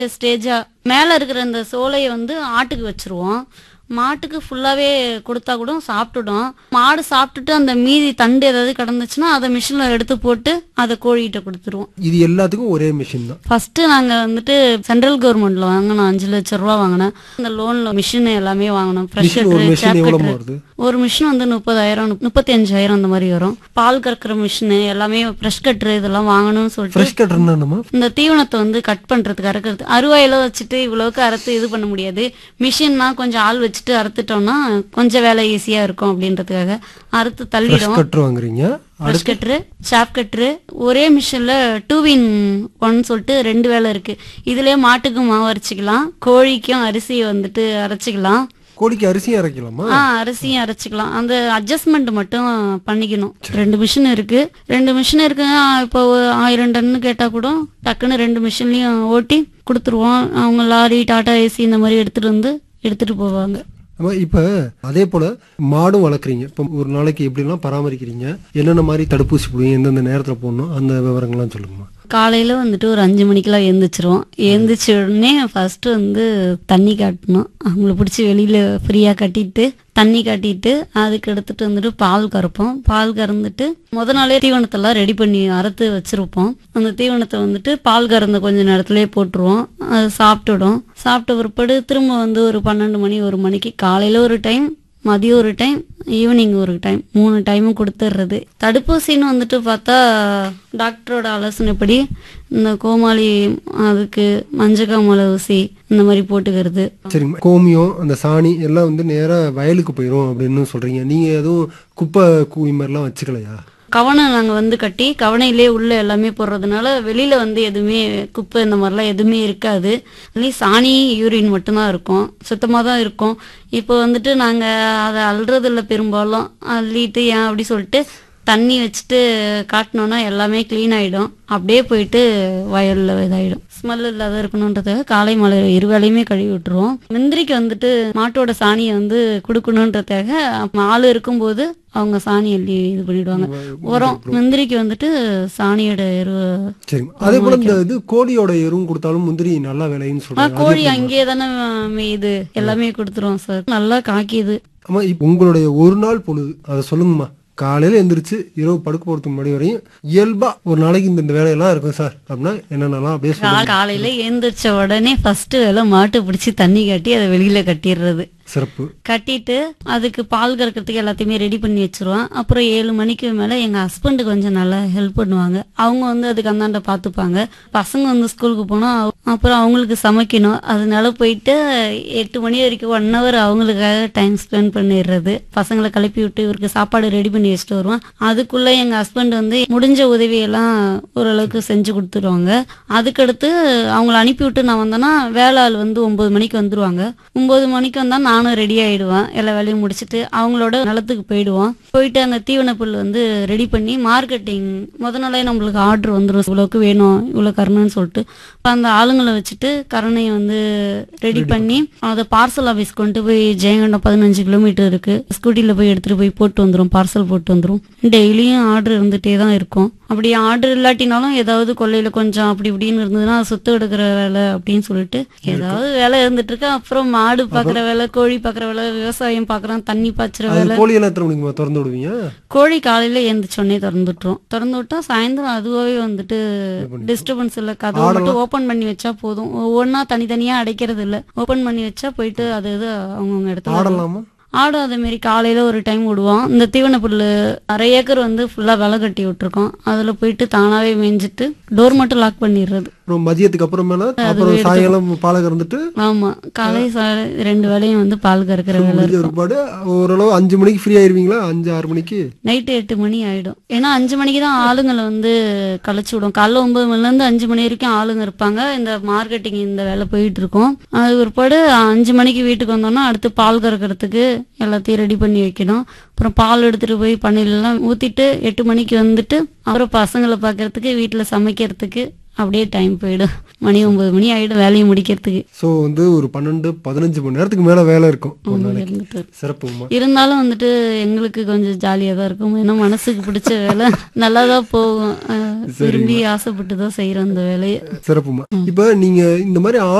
ஸ்டேஜா மேல இருக்கிற அந்த சோலையை வந்து ஆட்டுக்கு வச்சிருவோம் மாட்டுக்கு ஃபுல்லாவே கொடுத்தா கூட சாப்பிட்டுடும் மாடு சாப்பிட்டுட்டு அந்த மீதி தண்டு ஏதாவது கிடந்துச்சுன்னா அதை மிஷின்ல எடுத்து போட்டு அதை கோழிகிட்ட கொடுத்துருவோம் இது எல்லாத்துக்கும் ஒரே மிஷின் தான் ஃபர்ஸ்ட் நாங்க வந்துட்டு சென்ட்ரல் கவர்மெண்ட்ல வாங்கினோம் அஞ்சு லட்ச ரூபா வாங்கினேன் இந்த லோன்ல மிஷின் எல்லாமே வாங்கினோம் ஃப்ரெஷ் மிஷின் ஒரு மிஷின் எவ்வளவு வருது ஒரு மிஷின் வந்து முப்பதாயிரம் முப்பத்தி அஞ்சாயிரம் அந்த மாதிரி வரும் பால் கறக்கிற மிஷின் எல்லாமே ஃப்ரெஷ் கட்டுரு இதெல்லாம் வாங்கணும்னு சொல்லிட்டு ஃப்ரெஷ் கட்டர்னா என்னம்மா இந்த தீவனத்தை வந்து கட் பண்றதுக்கு அறுக்கிறது அருவாயில வச்சுட்டு இவ்வளவுக்கு அறுத்து இது பண்ண முடியாது மிஷின்னா கொஞ்சம் ஆள் வச்சுட்டு அறுத்துட்டோம்னா கொஞ்சம் வேலை ஈஸியா இருக்கும் அப்படின்றதுக்காக அறுத்து ஃப்ரெஷ் தள்ளிடும் கட்டர் வாங்குறீங்க ப்ரெஷ் கட்ரு ஷாப் கட்ரு ஒரே மிஷின்ல டூ வின் ஒன் சொல்லிட்டு ரெண்டு வேலை இருக்கு இதுலயே மாட்டுக்கும் மாவு அரைச்சிக்கலாம் கோழிக்கும் அரிசி வந்துட்டு அரைச்சிக்கலாம் கோழிக்கு அரிசியும் அரைக்கலாமா ஆ அரிசியும் அரைச்சிக்கலாம் அந்த அட்ஜஸ்ட்மெண்ட் மட்டும் பண்ணிக்கணும் ரெண்டு மிஷின் இருக்கு ரெண்டு மிஷின் இருக்கு ஆ, இப்போ ஒரு ஆயிரம் டன்னு கேட்டா கூட டக்குன்னு ரெண்டு மிஷின்லயும் ஓட்டி கொடுத்துருவோம் அவங்க லாரி டாடா ஏசி இந்த மாதிரி எடுத்துட்டு வந்து எடுத்துட்டு போவாங்க ஆமா, இப்ப அதே போல மாடும் வளர்க்குறீங்க இப்ப ஒரு நாளைக்கு எப்படிலாம் பராமரிக்கிறீங்க என்னென்ன மாதிரி தடுப்பூசி போடுவீங்க எந்தெந்த நேரத்துல போடணும் அந்த விவரங்கள்லாம் சொல்லுங்கம்மா காலையில வந்துட்டு ஒரு அஞ்சு மணிக்கெல்லாம் எழுந்திரிச்சிருவோம் எழுந்திரிச்ச உடனே ஃபர்ஸ்ட் வந்து தண்ணி காட்டணும் அவங்கள பிடிச்சி வெளியில ஃப்ரீயா கட்டிட்டு தண்ணி காட்டிட்டு அதுக்கு எடுத்துட்டு வந்துட்டு பால் கறப்போம் பால் கறந்துட்டு முத நாளே தீவனத்தெல்லாம் ரெடி பண்ணி அறுத்து வச்சிருப்போம் அந்த தீவனத்தை வந்துட்டு பால் கறந்த கொஞ்ச நேரத்திலே போட்டுருவோம் அது சாப்பிட்டுடும் சாப்பிட்ட பிற்பாடு திரும்ப வந்து ஒரு பன்னெண்டு மணி ஒரு மணிக்கு காலையில ஒரு டைம் மதியம் ஒரு டைம் ஈவினிங் ஒரு டைம் மூணு டைமும் கொடுத்துட்றது தடுப்பூசின்னு வந்துட்டு பார்த்தா டாக்டரோட ஆலோசனைப்படி இந்த கோமாளி அதுக்கு மஞ்சக்காமலை ஊசி இந்த மாதிரி போட்டுக்கிறது சரிங்க கோமியம் அந்த சாணி எல்லாம் வந்து நேரா வயலுக்கு போயிடும் அப்படின்னு சொல்றீங்க நீங்க எதுவும் குப்பை கூவி மாதிரிலாம் வச்சுக்கலையா கவனை நாங்கள் வந்து கட்டி கவனையிலே உள்ள எல்லாமே போடுறதுனால வெளியில வந்து எதுவுமே குப்பை இந்த மாதிரிலாம் எதுவுமே இருக்காது அதுலேயும் சாணி யூரின் மட்டும்தான் இருக்கும் சுத்தமாக தான் இருக்கும் இப்போ வந்துட்டு நாங்கள் அதை அல்றதில்ல பெரும்பாலும் அள்ளிட்டு ஏன் அப்படி சொல்லிட்டு தண்ணி வச்சுட்டு காட்டினோன்னா எல்லாமே க்ளீன் ஆகிடும் அப்படியே போயிட்டு வயலில் இதாயிடும் ஸ்மெல் இல்லாத இருக்கணுன்றதுக்காக காலை மலை இரு வேளையுமே கழுவி விட்டுருவோம் முந்திரிக்கு வந்துட்டு மாட்டோட சாணியை வந்து கொடுக்கணுன்றதுக்காக அப்ப ஆள் இருக்கும்போது அவங்க சாணி அள்ளி இது பண்ணிடுவாங்க உரம் முந்திரிக்கு வந்துட்டு சாணியோட எருவு சரிங்க அதே போல இந்த இது கோழியோட எருவும் கொடுத்தாலும் முந்திரி நல்லா விளையுன்னு ஆ, சொல்றாங்க கோழி அங்கேயே தானே மேயுது எல்லாமே கொடுத்துருவோம் சார் நல்லா காக்கிது ஆமா இப்ப உங்களுடைய ஒரு நாள் பொழுது அதை சொல்லுங்கம்மா காலையில எந்திரிச்சு இரவு படுக்க போறதுக்கு முன்னாடி வரையும் இயல்பா ஒரு நாளைக்கு இந்த இந்த வேலையெல்லாம் இருக்கும் சார் அப்படின்னா என்னென்னலாம் அப்படியே சொல்லுங்க கா- காலையில எழுந்திரிச்ச உடனே ஃபர்ஸ்ட் வேலை மாட்டு பிடிச்சி தண்ணி கட்டி அதை வெளியில கட்டிடுறது சிறப்பு கட்டிட்டு அதுக்கு பால் கறக்கிறதுக்கு எல்லாத்தையுமே ரெடி பண்ணி வச்சிருவோம் அப்புறம் ஏழு மணிக்கு மேல எங்க ஹஸ்பண்ட் கொஞ்சம் நல்லா ஹெல்ப் பண்ணுவாங்க அவங்க வந்து அதுக்கு அந்தாண்ட பாத்துப்பாங்க பசங்க வந்து ஸ்கூலுக்கு போனா அவ- அப்புறம் அவங்களுக்கு சமைக்கணும் அதனால போயிட்டு எட்டு மணி வரைக்கும் ஒன் ஹவர் அவங்களுக்காக டைம் ஸ்பெண்ட் பண்ணிடுறது பசங்களை கிளப்பி விட்டு இவருக்கு சாப்பாடு ரெடி பண்ணி வச்சுட்டு வருவோம் அதுக்குள்ள எங்க ஹஸ்பண்ட் வந்து முடிஞ்ச உதவியெல்லாம் ஓரளவுக்கு செஞ்சு கொடுத்துருவாங்க அதுக்கடுத்து அவங்கள அனுப்பி விட்டு நான் வந்தேன்னா வேலை ஆள் வந்து ஒன்பது மணிக்கு வந்துருவாங்க ஒன்பது மணிக்கு வந்தா நானும் ரெடி ஆயிடுவேன் எல்லா வேலையும் முடிச்சுட்டு அவங்களோட நிலத்துக்கு போயிடுவோம் போயிட்டு அந்த தீவன புல் வந்து ரெடி பண்ணி மார்க்கெட்டிங் முத நாளே நம்மளுக்கு ஆர்டர் வந்துடும் இவ்வளோக்கு வேணும் இவ்வளோ கரணுன்னு சொல்லிட்டு அப்ப அந்த ஆளுங்களை வச்சுட்டு கரணையை வந்து ரெடி பண்ணி அதை பார்சல் ஆஃபீஸ் கொண்டு போய் ஜெயங்கண்டம் பதினஞ்சு கிலோமீட்டர் இருக்கு ஸ்கூட்டியில் போய் எடுத்துட்டு போய் போட்டு வந்துரும் பார்சல் போட்டு வந்துரும் டெய்லியும் ஆர்டர் இருந்துட்டே தான் இருக்கும் அப்படி ஆர்டர் இல்லாட்டினாலும் ஏதாவது கொல்லையில கொஞ்சம் அப்படி இப்படின்னு இருந்ததுன்னா அதை சுத்த எடுக்கிற வேலை அப்படின்னு சொல்லிட்டு ஏதாவது வேலை இருந்துட்டு இருக்கு அப்புறம் மாடு பாக்குற வேலை கோழி பாக்குற வேலை விவசாயம் பாக்குறோம் தண்ணி பாய்ச்சுற அது வேலை கோழியெல்லாம் எத்தனை மணிக்கு திறந்து விடுவீங்க கோழி காலையில எழுந்திரிச்சோடனே திறந்துட்டுரும் திறந்து விட்டா சாயந்தரம் அதுவாகவே வந்துட்டு டிஸ்டர்பன்ஸ் இல்ல கதவை மட்டும் ஓபன் பண்ணி வச்சா போதும் ஒவ்வொன்னா தனித்தனியா அடைக்கிறது இல்ல ஓபன் பண்ணி வச்சா போயிட்டு அது இது அவங்கவுங்க இடத்துல ஆடலாமா ஆடு அதே மாதிரி காலையில ஒரு டைம் விடுவோம் இந்த தீவன புல்லு அரை ஏக்கர் வந்து ஃபுல்லா விலை கட்டி விட்டுருக்கோம் அதுல போயிட்டு தானாவே மேய்ஞ்சிட்டு டோர் மட்டும் லாக் பண்ணிடுறது அப்புறம் மதியத்துக்கு அப்புறமேல அப்புறம் சாயங்காலம் பாலை கறந்துட்டு ஆமா காலை சாலை ரெண்டு வேளையும் வந்து பால் கறக்கிற வேலை முடிஞ்ச ஒருபாடு ஓரளவு அஞ்சு மணிக்கு ஃப்ரீ ஆயிருவீங்களா அஞ்சு ஆறு மணிக்கு நைட்டு எட்டு மணி ஆயிடும் ஏன்னா அஞ்சு மணிக்கு தான் ஆளுங்களை வந்து கழிச்சு விடும் காலைல ஒன்பது மணில இருந்து அஞ்சு மணி வரைக்கும் ஆளுங்க இருப்பாங்க இந்த மார்க்கெட்டிங் இந்த வேலை போயிட்டு இருக்கும் அது பிற்பாடு அஞ்சு மணிக்கு வீட்டுக்கு வந்தோம்னா அடுத்து பால் கறக்கிறதுக்கு எல்லாத்தையும் ரெடி பண்ணி வைக்கணும் அப்புறம் பால் எடுத்துட்டு போய் பண்ணையில எல்லாம் ஊத்திட்டு எட்டு மணிக்கு வந்துட்டு அப்புறம் பசங்களை பார்க்கறதுக்கு வீட்டுல சமைக்கிறதுக்கு அப்படியே டைம் போயிடும் மணி ஒன்பது மணி ஆயிடும் வேலையை முடிக்கிறதுக்கு ஸோ வந்து ஒரு பன்னெண்டு பதினஞ்சு மணி நேரத்துக்கு மேல வேலை இருக்கும் ஒரு நாளைக்கு இருந்துட்டு சிறப்புமா இருந்தாலும் வந்துட்டு எங்களுக்கு கொஞ்சம் ஜாலியாக தான் இருக்கும் ஏன்னா மனசுக்கு பிடிச்ச வேலை நல்லா தான் போகும் அஹ் விரும்பி ஆசைப்பட்டு தான் செய்கிறோம் அந்த வேலையை சிறப்புமா இப்ப நீங்க இந்த மாதிரி